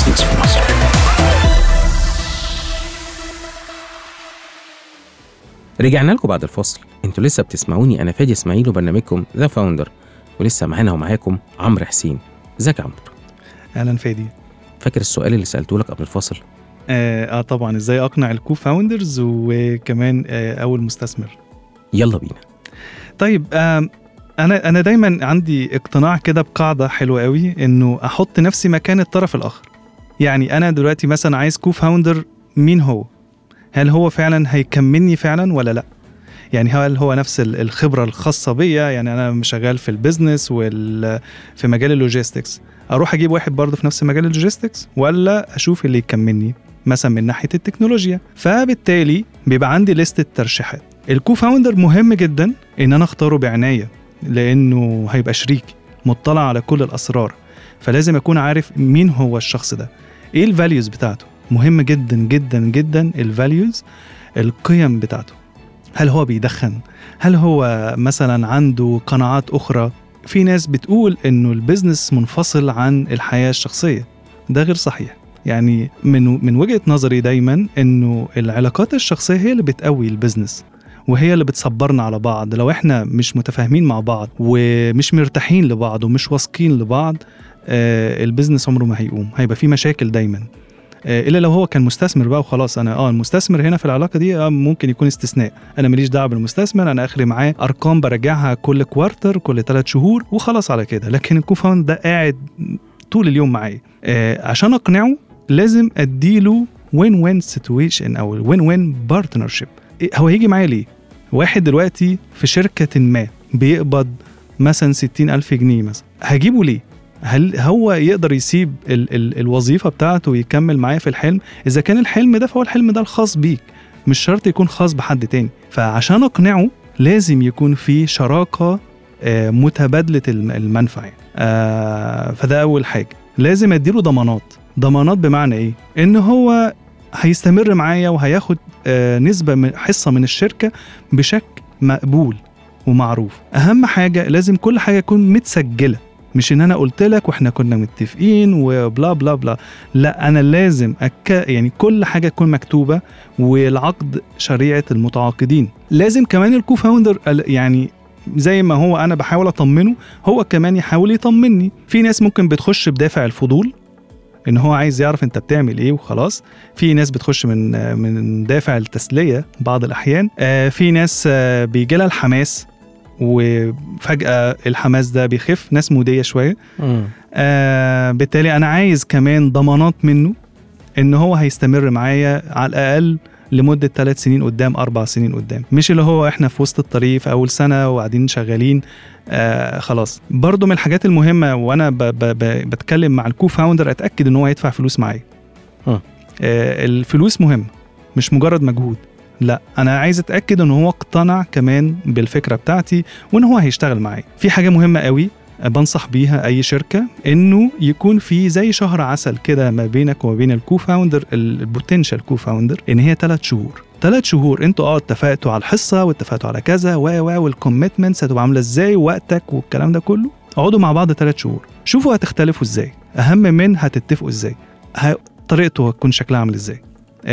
لوجيستكس في مصر رجعنا لكم بعد الفاصل انتوا لسه بتسمعوني انا فادي اسماعيل وبرنامجكم ذا فاوندر ولسه معانا ومعاكم عمرو حسين ازيك يا عمرو اهلا فادي فاكر السؤال اللي سالته لك قبل الفاصل آه, اه طبعا ازاي اقنع الكو فاوندرز وكمان آه اول مستثمر يلا بينا طيب آه انا انا دايما عندي اقتناع كده بقاعده حلوه قوي انه احط نفسي مكان الطرف الاخر يعني انا دلوقتي مثلا عايز كو فاوندر مين هو هل هو فعلا هيكملني فعلا ولا لا يعني هل هو نفس ال- الخبره الخاصه بيا يعني انا شغال في البيزنس وال في مجال اللوجيستكس اروح اجيب واحد برضه في نفس مجال اللوجيستكس ولا اشوف اللي يكملني مثلا من ناحيه التكنولوجيا فبالتالي بيبقى عندي لستة ترشيحات الكو فاوندر مهم جدا ان انا اختاره بعنايه لانه هيبقى شريكي مطلع على كل الاسرار فلازم اكون عارف مين هو الشخص ده ايه الفاليوز بتاعته مهم جدا جدا جدا الفاليوز القيم بتاعته هل هو بيدخن هل هو مثلا عنده قناعات اخرى في ناس بتقول انه البيزنس منفصل عن الحياه الشخصيه ده غير صحيح يعني من من وجهه نظري دايما انه العلاقات الشخصيه هي اللي بتقوي البيزنس وهي اللي بتصبرنا على بعض لو احنا مش متفاهمين مع بعض ومش مرتاحين لبعض ومش واثقين لبعض آه البيزنس عمره ما هيقوم هيبقى في مشاكل دايما آه الا لو هو كان مستثمر بقى وخلاص انا اه المستثمر هنا في العلاقه دي آه ممكن يكون استثناء انا ماليش دعوه بالمستثمر انا اخري معاه ارقام براجعها كل كوارتر كل ثلاث شهور وخلاص على كده لكن الكو فاوند ده قاعد طول اليوم معايا آه عشان اقنعه لازم اديله وين وين سيتويشن او وين وين بارتنرشيب هو هيجي معايا ليه واحد دلوقتي في شركة ما بيقبض مثلا ستين ألف جنيه مثلا هجيبه ليه؟ هل هو يقدر يسيب ال ال الوظيفة بتاعته ويكمل معايا في الحلم؟ إذا كان الحلم ده فهو الحلم ده الخاص بيك مش شرط يكون خاص بحد تاني فعشان أقنعه لازم يكون في شراكة آه، متبادلة الم- المنفعة يعني. آه، فده أول حاجة لازم أديله ضمانات ضمانات بمعنى إيه؟ إن هو هيستمر معايا وهياخد آه، نسبة من حصة من الشركة بشكل مقبول ومعروف اهم حاجه لازم كل حاجه تكون متسجله مش ان انا قلت لك واحنا كنا متفقين وبلا بلا بلا لا انا لازم أك... يعني كل حاجه تكون مكتوبه والعقد شريعه المتعاقدين لازم كمان الكو فاوندر ال- يعني زي ما هو انا بحاول اطمنه هو كمان يحاول يطمني في ناس ممكن بتخش بدافع الفضول ان هو عايز يعرف انت بتعمل ايه وخلاص في ناس بتخش من من دافع التسليه بعض الاحيان آه، في ناس آه، بيجي لها الحماس وفجاه الحماس ده بيخف ناس موديه شويه آه بالتالي انا عايز كمان ضمانات منه ان هو هيستمر معايا على الاقل لمده ثلاث سنين قدام اربع سنين قدام مش اللي هو احنا في وسط الطريق في اول سنه وقاعدين شغالين آه خلاص برضو من الحاجات المهمه وانا ب ب ب بتكلم مع الكو فاوندر اتاكد ان هو هيدفع فلوس معايا آه. آه الفلوس مهم مش مجرد مجهود لا انا عايز اتاكد ان هو اقتنع كمان بالفكره بتاعتي وان هو هيشتغل معايا في حاجه مهمه قوي بنصح بيها اي شركه انه يكون في زي شهر عسل كده ما بينك وما بين الكو فاوندر البوتنشال كو فاوندر ان هي ثلاث شهور ثلاث شهور انتوا اه اتفقتوا على الحصه واتفقتوا على كذا و و والكوميتمنتس هتبقى عامله ازاي وقتك والكلام ده كله اقعدوا مع بعض ثلاث شهور شوفوا هتختلفوا ازاي اهم من هتتفقوا ازاي ه- طريقته هتكون شكلها عامل ازاي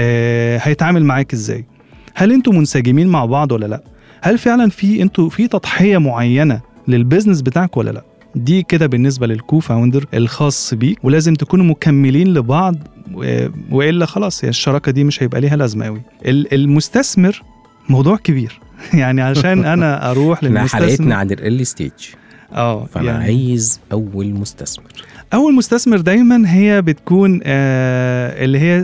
آه هيتعامل معاك ازاي هل انتوا منسجمين مع بعض ولا لا هل فعلا في انتوا في تضحيه معينه للبيزنس بتاعك ولا لا دي كده بالنسبه للكو فاوندر الخاص بيك ولازم تكونوا مكملين لبعض و- والا خلاص يعني الشراكه دي مش هيبقى ليها لازمه قوي ال- المستثمر موضوع كبير يعني عشان انا اروح احنا حلقتنا للمستثمر عن الايرلي ستيج اه فانا يعني عايز اول مستثمر اول مستثمر دايما هي بتكون آه اللي هي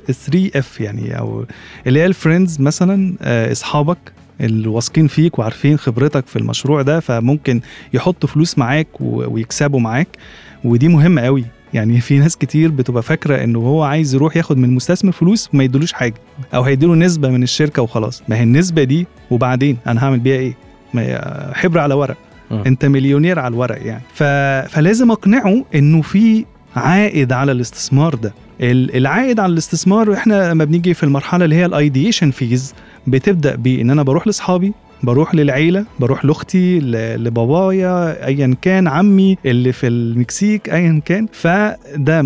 3 اف يعني او اللي هي الفريندز مثلا آه اصحابك اللي واثقين فيك وعارفين خبرتك في المشروع ده فممكن يحطوا فلوس معاك و- ويكسبوا معاك ودي مهمه قوي يعني في ناس كتير بتبقى فاكره انه هو عايز يروح ياخد من مستثمر فلوس وما يدلوش حاجه او هيديله نسبه من الشركه وخلاص ما هي النسبه دي وبعدين انا هعمل بيها ايه ما هي حبر على ورق مم. انت مليونير على الورق يعني ف... فلازم اقنعه انه في عائد على الاستثمار ده ال- العائد على الاستثمار احنا لما بنيجي في المرحله اللي هي الايديشن فيز بتبدا بان انا بروح لاصحابي بروح للعيله بروح لاختي ل- لبابايا ايا كان عمي اللي في المكسيك ايا كان فده مهم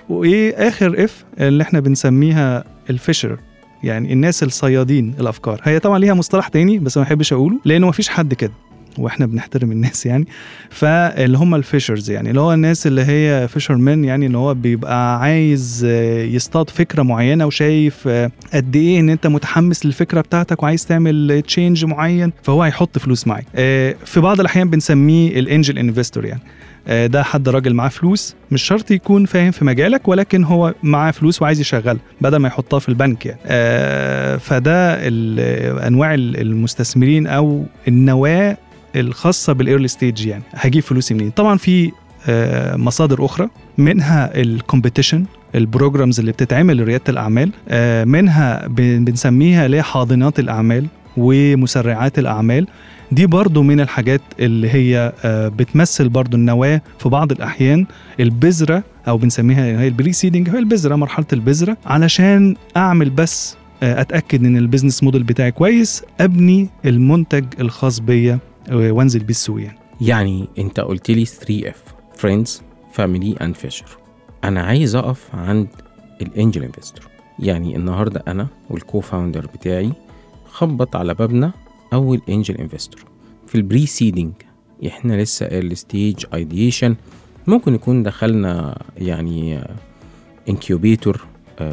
وايه اخر اف اللي احنا بنسميها الفيشر يعني الناس الصيادين الافكار هي طبعا ليها مصطلح تاني بس ما بحبش اقوله لانه ما فيش حد كده واحنا بنحترم الناس يعني فاللي هم الفيشرز يعني اللي هو الناس اللي هي فيشر مان يعني اللي هو بيبقى عايز آه، يصطاد فكره معينه وشايف آه، قد ايه ان انت متحمس للفكره بتاعتك وعايز تعمل تشينج معين فهو هيحط فلوس معاك آه، في بعض الاحيان بنسميه الانجل انفستور يعني آه، ده حد راجل معاه فلوس مش شرط يكون فاهم في مجالك ولكن هو معاه فلوس وعايز يشغلها بدل ما يحطها في البنك يعني آه، فده ال- انواع ال- المستثمرين او النواه الخاصه بالايرلي ستيج يعني هجيب فلوسي منين طبعا في آه، مصادر اخرى منها الكومبيتيشن البروجرامز اللي بتتعمل لرياده الاعمال آه، منها بن- بنسميها اللي هي حاضنات الاعمال ومسرعات الاعمال دي برضو من الحاجات اللي هي آه، بتمثل برضو النواه في بعض الاحيان البذره او بنسميها هي البريسيدنج هي البذره مرحله البذره علشان اعمل بس آه، اتاكد ان البيزنس موديل بتاعي كويس ابني المنتج الخاص بيا آه، وانزل بيه السوق يعني يعني انت قلت لي 3 اف فريندز فاميلي اند فيشر انا عايز اقف عند الانجل انفستور يعني النهارده انا والكو فاوندر بتاعي خبط على بابنا اول انجل انفستور في البري سيدنج احنا لسه ايرلي ستيج ايديشن ممكن يكون دخلنا يعني انكيوبيتور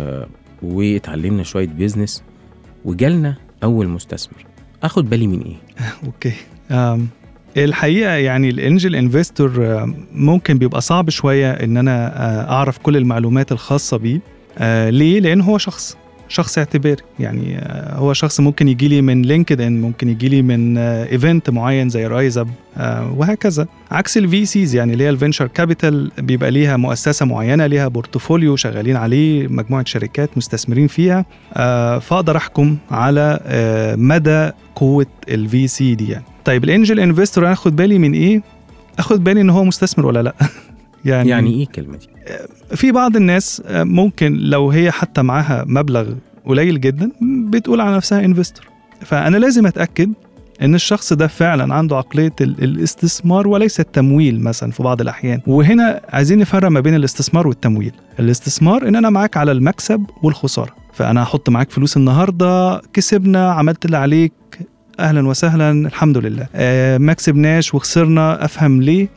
واتعلمنا شويه بيزنس وجالنا اول مستثمر اخد بالي من ايه اوكي أم الحقيقه يعني الانجل انفستور ممكن بيبقى صعب شويه ان انا آه، اعرف كل المعلومات الخاصه بيه آه، ليه لان هو شخص شخص اعتباري يعني آه، هو شخص ممكن يجي لي من لينكد ان ممكن يجي لي من ايفنت معين زي رايز اب وهكذا عكس الفي سيز يعني اللي هي الفينشر كابيتال بيبقى ليها مؤسسه معينه ليها بورتفوليو شغالين عليه مجموعه شركات مستثمرين فيها آه، فاقدر احكم على آه، مدى قوه الفي سي دي يعني طيب الانجل انفستور انا اخد بالي من ايه اخد بالي ان هو مستثمر ولا لا يعني يعني ايه الكلمه دي في بعض الناس آه، ممكن لو هي حتى معاها مبلغ قليل جدا بتقول على نفسها انفستور فانا لازم اتاكد ان الشخص ده فعلا عنده عقليه ال- الاستثمار وليس التمويل مثلا في بعض الاحيان وهنا عايزين نفرق ما بين الاستثمار والتمويل الاستثمار ان انا معاك على المكسب والخساره فانا هحط معاك فلوس النهارده كسبنا عملت اللي عليك اهلا وسهلا الحمد لله آه ما كسبناش وخسرنا افهم ليه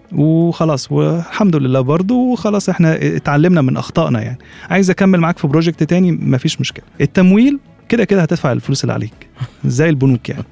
وخلاص والحمد لله برضو وخلاص احنا اتعلمنا من اخطائنا يعني عايز اكمل معاك في بروجكت تاني مفيش مشكله التمويل كده كده هتدفع الفلوس اللي عليك زي البنوك يعني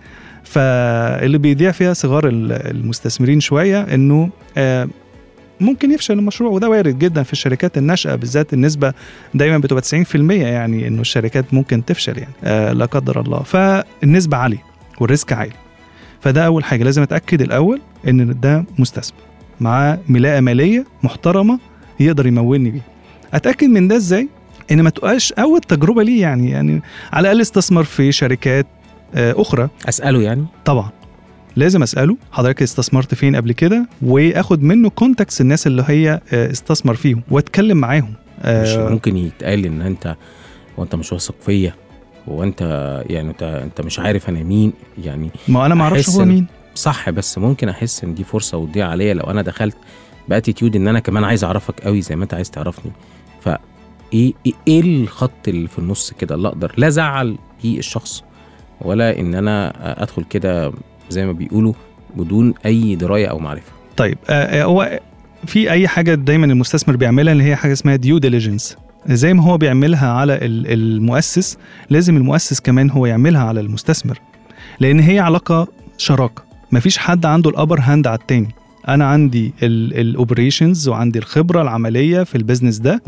فاللي بيضيع فيها صغار ال- المستثمرين شويه انه آه، ممكن يفشل المشروع وده وارد جدا في الشركات الناشئه بالذات النسبه دايما بتبقى 90% يعني انه الشركات ممكن تفشل يعني آه، لا قدر الله فالنسبه عاليه والريسك عالي فده اول حاجه لازم اتاكد الاول ان ده مستثمر معاه ملاءه ماليه محترمه يقدر يمولني بيها اتاكد من ده ازاي ان ما تبقاش اول تجربه ليه يعني يعني على الاقل استثمر في شركات آه، اخرى اساله يعني طبعا لازم اساله حضرتك استثمرت فين قبل كده واخد منه كونتاكتس الناس اللي هي آه، استثمر فيهم واتكلم معاهم مش آه، ممكن يتقال ان انت هو انت مش واثق فيا هو انت يعني انت انت مش عارف انا مين يعني ما انا ما اعرفش أحس هو إن- مين صح بس ممكن احس ان دي فرصه وتضيع عليا لو انا دخلت باتيتيود ان انا كمان عايز اعرفك قوي زي ما انت عايز تعرفني ف ايه ايه إيه الخط اللي في النص كده اللي اقدر لا ازعل بيه الشخص ولا ان انا ادخل كده زي ما بيقولوا بدون اي درايه او معرفه طيب آه، آه، هو في اي حاجه دايما المستثمر بيعملها اللي هي حاجه اسمها ديو ديليجنس زي ما هو بيعملها على ال- المؤسس لازم المؤسس كمان هو يعملها على المستثمر لان هي علاقه شراكه مفيش حد عنده الابر هاند على التاني انا عندي الاوبريشنز وعندي الخبره العمليه في البيزنس ده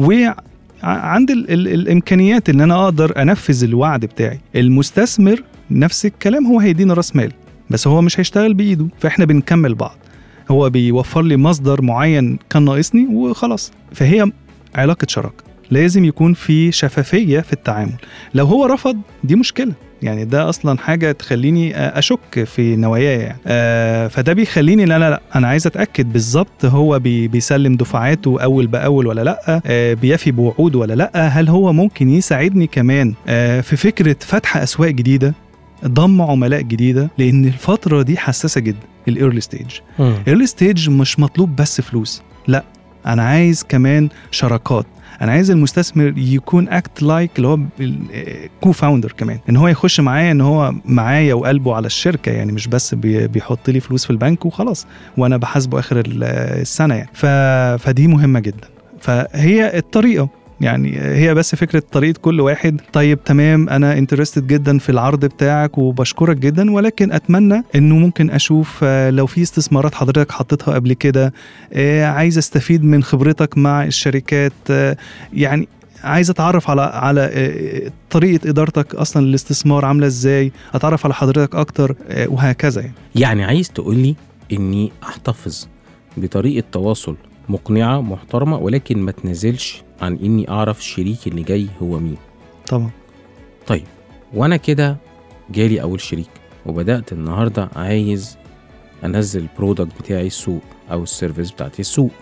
وعندي ال ال الامكانيات ان انا اقدر انفذ الوعد بتاعي المستثمر نفس الكلام هو هيدينا راس مال بس هو مش هيشتغل بايده فاحنا بنكمل بعض هو بيوفر لي مصدر معين كان ناقصني وخلاص فهي علاقه شراكه لازم يكون في شفافيه في التعامل لو هو رفض دي مشكله يعني ده اصلا حاجه تخليني آه، اشك في نواياه يعني آه فده بيخليني لا لا لا انا عايز اتاكد بالظبط هو بي بيسلم دفعاته اول باول ولا لا آه بيفي بوعود ولا لا هل هو ممكن يساعدني كمان آه في فكره فتح اسواق جديده ضم عملاء جديده لان الفتره دي حساسه جدا الايرلي ستيج ايرلي ستيج مش مطلوب بس فلوس لا انا عايز كمان شراكات انا عايز المستثمر يكون اكت لايك اللي هو كو فاوندر كمان ان هو يخش معايا ان هو معايا وقلبه على الشركه يعني مش بس بي- بيحط لي فلوس في البنك وخلاص وانا بحاسبه اخر ال- السنه يعني ف... فدي مهمه جدا فهي الطريقه يعني هي بس فكره طريقه كل واحد طيب تمام انا انترستد جدا في العرض بتاعك وبشكرك جدا ولكن اتمنى انه ممكن اشوف آه، لو في استثمارات حضرتك حطيتها قبل كده آه، عايز استفيد من خبرتك مع الشركات آه، يعني عايز اتعرف على على آه، طريقه ادارتك اصلا للاستثمار عامله ازاي اتعرف على حضرتك اكتر آه، وهكذا يعني يعني عايز تقولي اني احتفظ بطريقه تواصل مقنعه محترمه ولكن ما تنزلش عن اني اعرف الشريك اللي جاي هو مين طبعا طيب وانا كده جالي اول شريك وبدات النهارده عايز انزل البرودكت بتاعي السوق او السيرفيس بتاعتي السوق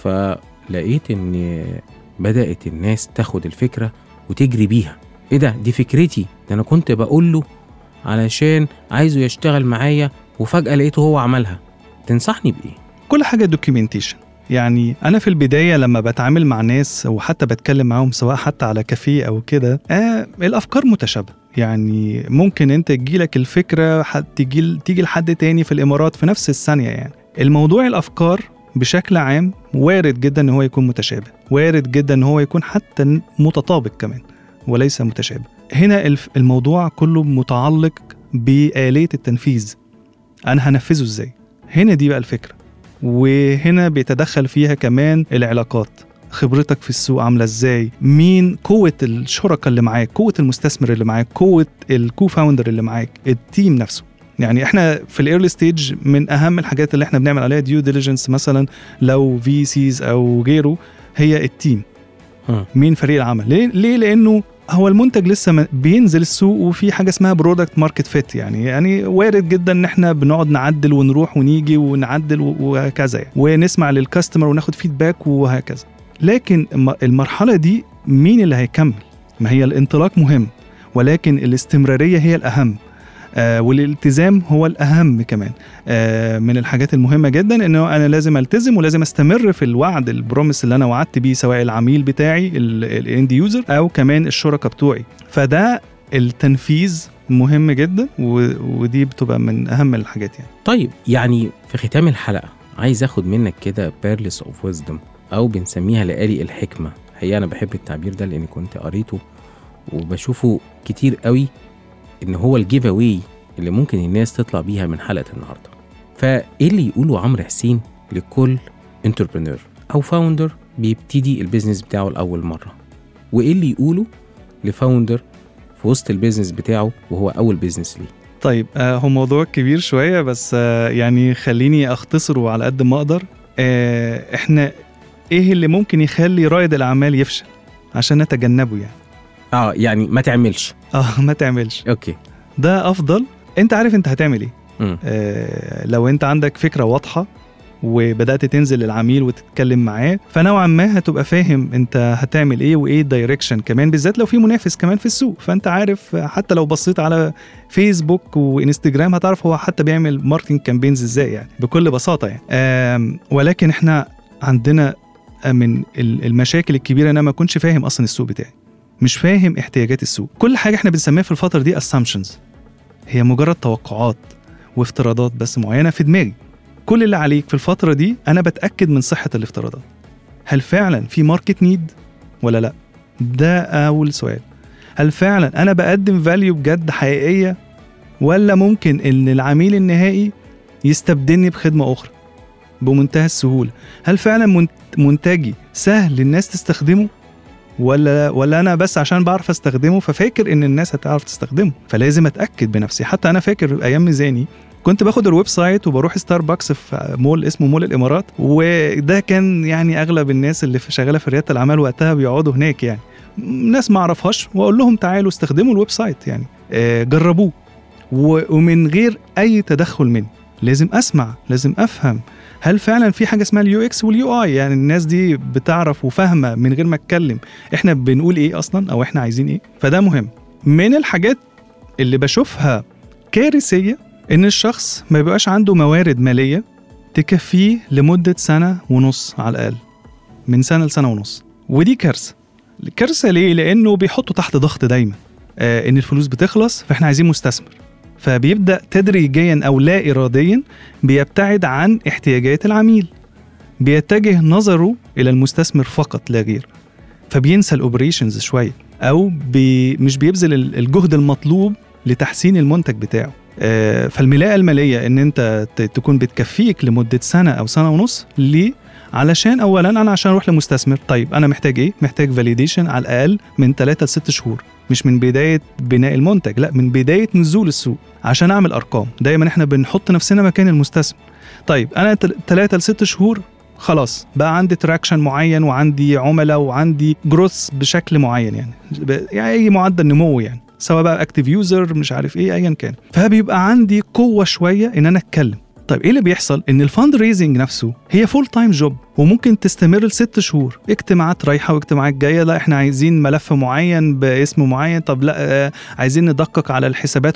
فلقيت ان بدات الناس تاخد الفكره وتجري بيها ايه ده دي فكرتي ده انا كنت بقول له علشان عايزه يشتغل معايا وفجاه لقيته هو عملها تنصحني بايه كل حاجه دوكيومنتيشن يعني انا في البدايه لما بتعامل مع ناس وحتى بتكلم معاهم سواء حتى على كافيه او كده آه الافكار متشابهه يعني ممكن انت تجيلك الفكره حد تيجي تيجي لحد تاني في الامارات في نفس الثانيه يعني الموضوع الافكار بشكل عام وارد جدا ان هو يكون متشابه وارد جدا ان هو يكون حتى متطابق كمان وليس متشابه هنا الف- الموضوع كله متعلق بآلية التنفيذ انا هنفذه ازاي هنا دي بقى الفكره وهنا بيتدخل فيها كمان العلاقات خبرتك في السوق عامله ازاي مين قوه الشركاء اللي معاك قوه المستثمر اللي معاك قوه الكو فاوندر اللي معاك التيم نفسه يعني احنا في الايرلي ستيج من اهم الحاجات اللي احنا بنعمل عليها ديو ديليجنس مثلا لو في سيز او غيره هي التيم ها. مين فريق العمل ليه ليه لانه هو المنتج لسه ما- بينزل السوق وفي حاجه اسمها برودكت ماركت فيت يعني يعني وارد جدا ان احنا بنقعد نعدل ونروح ونيجي ونعدل و- وهكذا يعني ونسمع للكاستمر وناخد فيدباك وهكذا لكن الم- المرحله دي مين اللي هيكمل ما هي الانطلاق مهم ولكن الاستمراريه هي الاهم آه والالتزام هو الاهم كمان آه من الحاجات المهمه جدا انه انا لازم التزم ولازم استمر في الوعد البروميس اللي انا وعدت بيه سواء العميل بتاعي الاند يوزر او كمان الشركاء بتوعي فده التنفيذ مهم جدا و- ودي بتبقى من اهم الحاجات يعني طيب يعني في ختام الحلقة عايز اخد منك كده بيرلس اوف ويزدم او بنسميها لآلي الحكمة هي انا بحب التعبير ده لاني كنت قريته وبشوفه كتير قوي ان هو الجيف اواي اللي ممكن الناس تطلع بيها من حلقة النهاردة فايه اللي يقوله عمرو حسين لكل انتربرينور او فاوندر بيبتدي البيزنس بتاعه لاول مرة وايه اللي يقوله لفاوندر في وسط البيزنس بتاعه وهو اول بيزنس ليه طيب آه هو موضوع كبير شويه بس آه يعني خليني اختصره على قد ما اقدر آه احنا ايه اللي ممكن يخلي رائد الاعمال يفشل عشان نتجنبه يعني اه يعني ما تعملش اه ما تعملش اوكي ده افضل انت عارف انت هتعمل ايه مم. آه لو انت عندك فكره واضحه وبدات تنزل للعميل وتتكلم معاه فنوعا ما هتبقى فاهم انت هتعمل ايه وايه الدايركشن كمان بالذات لو في منافس كمان في السوق فانت عارف حتى لو بصيت على فيسبوك وانستجرام هتعرف هو حتى بيعمل ماركتنج كامبينز ازاي يعني بكل بساطه يعني آم، ولكن احنا عندنا من ال- المشاكل الكبيره ان انا ما اكونش فاهم اصلا السوق بتاعي مش فاهم احتياجات السوق كل حاجه احنا بنسميها في الفتره دي assumptions هي مجرد توقعات وافتراضات بس معينه في دماغي كل اللي عليك في الفتره دي انا بتاكد من صحه الافتراضات هل فعلا في ماركت نيد ولا لا ده اول سؤال هل فعلا انا بقدم فاليو بجد حقيقيه ولا ممكن ان العميل النهائي يستبدلني بخدمه اخرى بمنتهى السهوله هل فعلا منت- منتجي سهل للناس تستخدمه ولا ولا انا بس عشان بعرف استخدمه ففاكر ان الناس هتعرف تستخدمه فلازم اتاكد بنفسي حتى انا فاكر ايام ميزاني كنت باخد الويب سايت وبروح ستاربكس في مول اسمه مول الامارات وده كان يعني اغلب الناس اللي في- شغاله في رياده الاعمال وقتها بيقعدوا هناك يعني ناس ما اعرفهاش واقول لهم تعالوا استخدموا الويب سايت يعني آه، جربوه و- ومن غير اي تدخل مني لازم اسمع لازم افهم هل فعلا في حاجه اسمها اليو اكس واليو اي يعني الناس دي بتعرف وفاهمه من غير ما اتكلم احنا بنقول ايه اصلا او احنا عايزين ايه فده مهم من الحاجات اللي بشوفها كارثيه ان الشخص ما بيبقاش عنده موارد ماليه تكفيه لمده سنه ونص على الاقل من سنه لسنه ونص ودي كارثه كارثه ليه لانه بيحطوا تحت ضغط دايما آه ان الفلوس بتخلص فاحنا عايزين مستثمر فبيبدا تدريجيا او لا اراديا بيبتعد عن احتياجات العميل بيتجه نظره الى المستثمر فقط لا غير فبينسى الاوبريشنز شويه او بي مش بيبذل الجهد المطلوب لتحسين المنتج بتاعه آه، فالملاءه الماليه ان انت ت- تكون بتكفيك لمده سنه او سنه ونص ليه علشان اولا انا عشان اروح لمستثمر طيب انا محتاج ايه محتاج فاليديشن على الاقل من 3 ل 6 شهور مش من بدايه بناء المنتج لا من بدايه نزول السوق عشان اعمل ارقام دايما احنا بنحط نفسنا مكان المستثمر طيب انا 3 ل 6 شهور خلاص بقى عندي تراكشن معين وعندي عملاء وعندي جروث بشكل معين يعني ب- يعني اي معدل نمو يعني سواء بقى اكتيف يوزر مش عارف ايه ايا كان فبيبقى عندي قوه شويه ان انا اتكلم طيب ايه اللي بيحصل ان الفاند ريزنج نفسه هي فول تايم جوب وممكن تستمر لست شهور اجتماعات رايحه واجتماعات جايه لا احنا عايزين ملف معين باسم معين طب لا آه، عايزين ندقق على الحسابات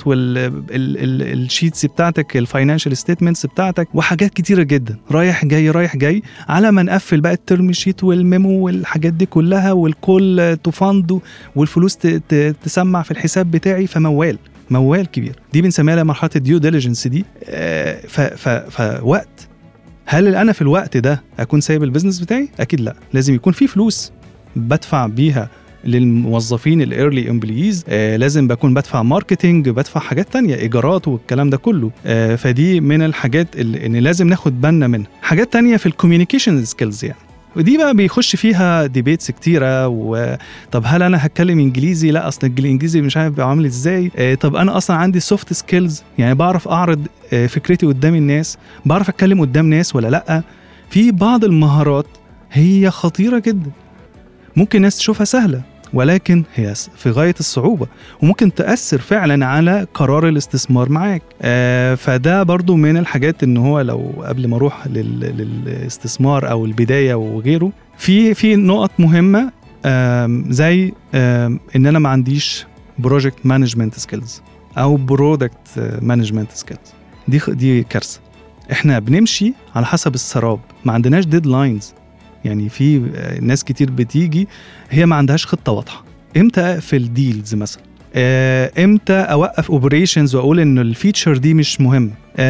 والشيتس بتاعتك الفاينانشال ستيتمنتس بتاعتك وحاجات كتيره جدا رايح جاي رايح جاي على ما نقفل بقى الترم شيت والميمو والحاجات دي كلها والكول تو فاند والفلوس ت- ت- تسمع في الحساب بتاعي فموال موال كبير دي بنسميها مرحله الديو ديليجنس دي آه، ف ف فوقت هل انا في الوقت ده اكون سايب البيزنس بتاعي اكيد لا لازم يكون في فلوس بدفع بيها للموظفين الايرلي امبليز آه لازم بكون بدفع ماركتينج بدفع حاجات تانية ايجارات والكلام ده كله آه فدي من الحاجات اللي ان لازم ناخد بالنا منها حاجات تانية في الكوميونيكيشن سكيلز يعني ودي بقى بيخش فيها ديبيتس كتيره وطب هل انا هتكلم انجليزي لا اصل الانجليزي مش عارف بيبقى عامل ازاي آه طب انا اصلا عندي سوفت سكيلز يعني بعرف اعرض آه فكرتي قدام الناس بعرف اتكلم قدام ناس ولا لا في بعض المهارات هي خطيره جدا ممكن ناس تشوفها سهله ولكن هي في غايه الصعوبه وممكن تاثر فعلا على قرار الاستثمار معاك آه فده برضو من الحاجات ان هو لو قبل ما اروح لل- للاستثمار او البدايه وغيره في في نقط مهمه آم، زي آم، ان انا ما عنديش بروجكت مانجمنت سكيلز او برودكت مانجمنت سكيلز دي خ- دي كارثه احنا بنمشي على حسب السراب ما عندناش ديدلاينز يعني في آه، ناس كتير بتيجي هي ما عندهاش خطه واضحه امتى اقفل ديلز مثلا آه، امتى اوقف اوبريشنز واقول ان الفيتشر دي مش مهم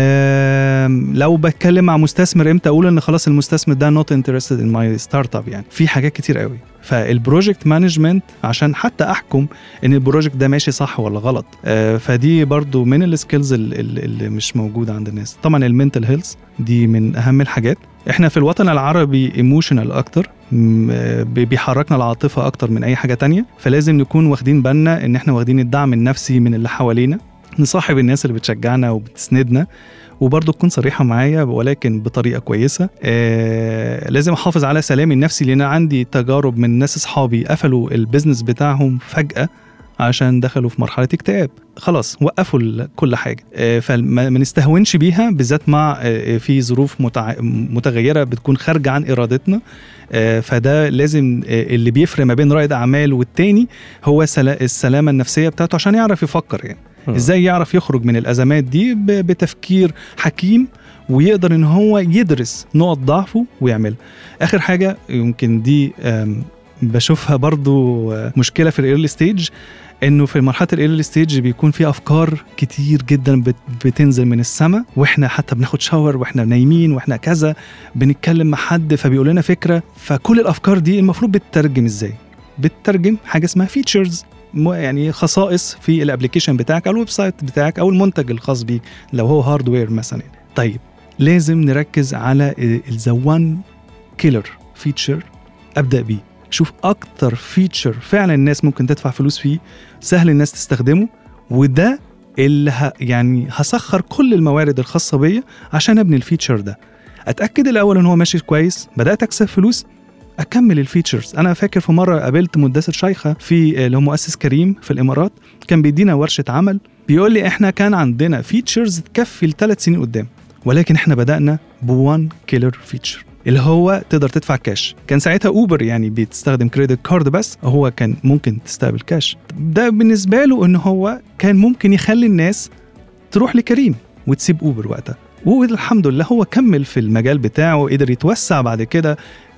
آم، لو بتكلم مع مستثمر امتى اقول ان خلاص المستثمر ده نوت انترستد ان ماي ستارت اب يعني في حاجات كتير قوي فالبروجكت مانجمنت عشان حتى احكم ان البروجكت ده ماشي صح ولا غلط آه، فدي برضو من السكيلز اللي مش موجوده عند الناس طبعا المنتل هيلث دي من اهم الحاجات احنا في الوطن العربي ايموشنال اكتر م- آه، بي- بيحركنا العاطفه اكتر من اي حاجه تانية فلازم نكون واخدين بالنا ان احنا واخدين الدعم النفسي من اللي حوالينا نصاحب الناس اللي بتشجعنا وبتسندنا وبرضه تكون صريحه معايا ولكن بطريقه كويسه آه لازم احافظ على سلامي النفسي لان أنا عندي تجارب من ناس اصحابي قفلوا البيزنس بتاعهم فجاه عشان دخلوا في مرحله اكتئاب خلاص وقفوا ال- كل حاجه آه، فما ما نستهونش بيها بالذات مع آه، في ظروف متع... متغيره بتكون خارجه عن ارادتنا آه، فده لازم آه، اللي بيفرق ما بين رائد اعمال والتاني هو سلا... السلامه النفسيه بتاعته عشان يعرف يفكر يعني مم. ازاي يعرف يخرج من الازمات دي ب- بتفكير حكيم ويقدر ان هو يدرس نقط ضعفه ويعملها اخر حاجه يمكن دي آم، بشوفها برضو آه، مشكله في الايرلي ستيج انه في مرحله الايرلي ستيج بيكون في افكار كتير جدا بت- بتنزل من السماء واحنا حتى بناخد شاور واحنا نايمين واحنا كذا بنتكلم مع حد فبيقول لنا فكره فكل الافكار دي المفروض بتترجم ازاي بتترجم حاجه اسمها فيتشرز يعني خصائص في الابلكيشن بتاعك او الويب سايت بتاعك او المنتج الخاص بيك لو هو هاردوير مثلا طيب لازم نركز على الذا وان كيلر فيتشر ابدا بيه شوف اكتر فيتشر فعلا الناس ممكن تدفع فلوس فيه سهل الناس تستخدمه وده اللي ه... يعني هسخر كل الموارد الخاصه بيا عشان ابني الفيتشر ده اتاكد الاول ان هو ماشي كويس بدات اكسب فلوس اكمل الفيتشرز انا فاكر في مره قابلت مدثر شيخه في اللي هو مؤسس كريم في الامارات كان بيدينا ورشه عمل بيقول لي احنا كان عندنا فيتشرز تكفي لثلاث سنين قدام ولكن احنا بدانا بوان كيلر فيتشر اللي هو تقدر تدفع كاش كان ساعتها اوبر يعني بتستخدم كريدت كارد بس هو كان ممكن تستقبل كاش ده بالنسبه له ان هو كان ممكن يخلي الناس تروح لكريم وتسيب اوبر وقتها والحمد لله هو كمل في المجال بتاعه قدر يتوسع بعد كده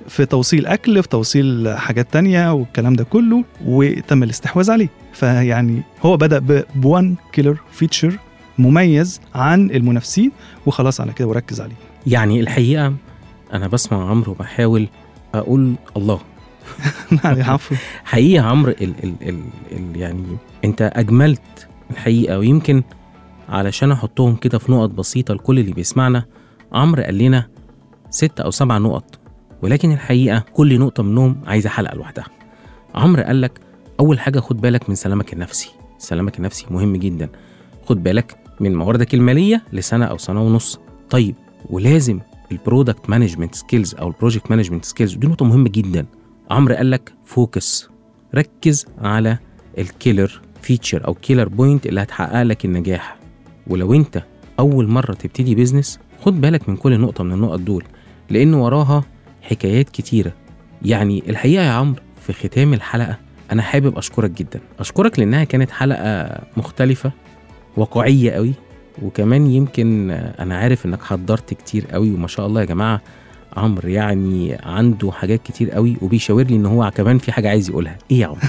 في توصيل اكل في توصيل حاجات تانية والكلام ده كله وتم الاستحواذ عليه فيعني هو بدا بوان كيلر فيتشر مميز عن المنافسين وخلاص على كده وركز عليه يعني الحقيقه انا بسمع عمرو وبحاول اقول الله يعني عفوا حقيقه عمرو ال ال ال ال يعني انت اجملت الحقيقه ويمكن علشان احطهم كده في نقط بسيطه لكل اللي بيسمعنا عمرو قال لنا ست او سبع نقط ولكن الحقيقه كل نقطه منهم عايزه حلقه لوحدها عمرو قال لك اول حاجه خد بالك من سلامك النفسي سلامك النفسي مهم جدا خد بالك من مواردك الماليه لسنه او سنه ونص طيب ولازم البرودكت مانجمنت سكيلز او البروجكت مانجمنت سكيلز دي نقطه مهمه جدا عمرو قال لك فوكس ركز على الكيلر فيتشر او كيلر بوينت اللي هتحقق لك النجاح ولو انت اول مره تبتدي بيزنس خد بالك من كل نقطه من النقط دول لان وراها حكايات كتيره يعني الحقيقه يا عمرو في ختام الحلقه انا حابب اشكرك جدا اشكرك لانها كانت حلقه مختلفه واقعيه قوي وكمان يمكن انا عارف انك حضرت كتير قوي وما شاء الله يا جماعه عمرو يعني عنده حاجات كتير قوي وبيشاور لي ان هو كمان في حاجه عايز يقولها ايه يا عمرو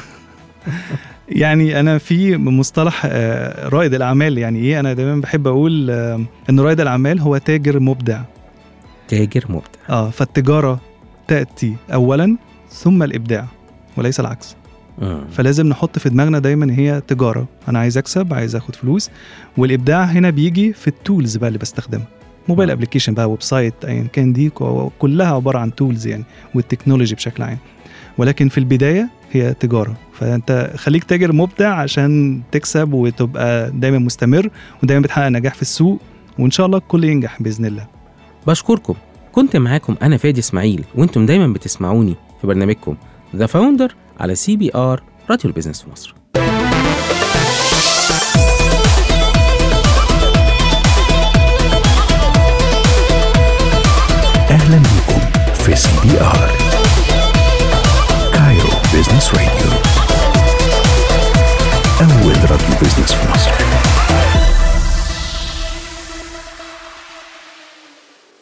يعني انا في مصطلح آه، رائد الاعمال يعني ايه انا دايما بحب اقول آه، ان رائد الاعمال هو تاجر مبدع تاجر مبدع اه فالتجاره تاتي اولا ثم الابداع وليس العكس مم. فلازم نحط في دماغنا دايما هي تجاره انا عايز اكسب عايز اخد فلوس والابداع هنا بيجي في التولز بقى اللي بستخدمها موبايل آه. ابلكيشن بقى ويب سايت ايا كان دي كو- كلها عباره عن تولز يعني والتكنولوجي بشكل عام ولكن في البدايه هي تجاره فانت خليك تاجر مبدع عشان تكسب وتبقى دايما مستمر ودايما بتحقق نجاح في السوق وان شاء الله الكل ينجح باذن الله بشكركم كنت معاكم انا فادي اسماعيل وانتم دايما بتسمعوني في برنامجكم ذا فاوندر على سي بي ار راديو البيزنس في مصر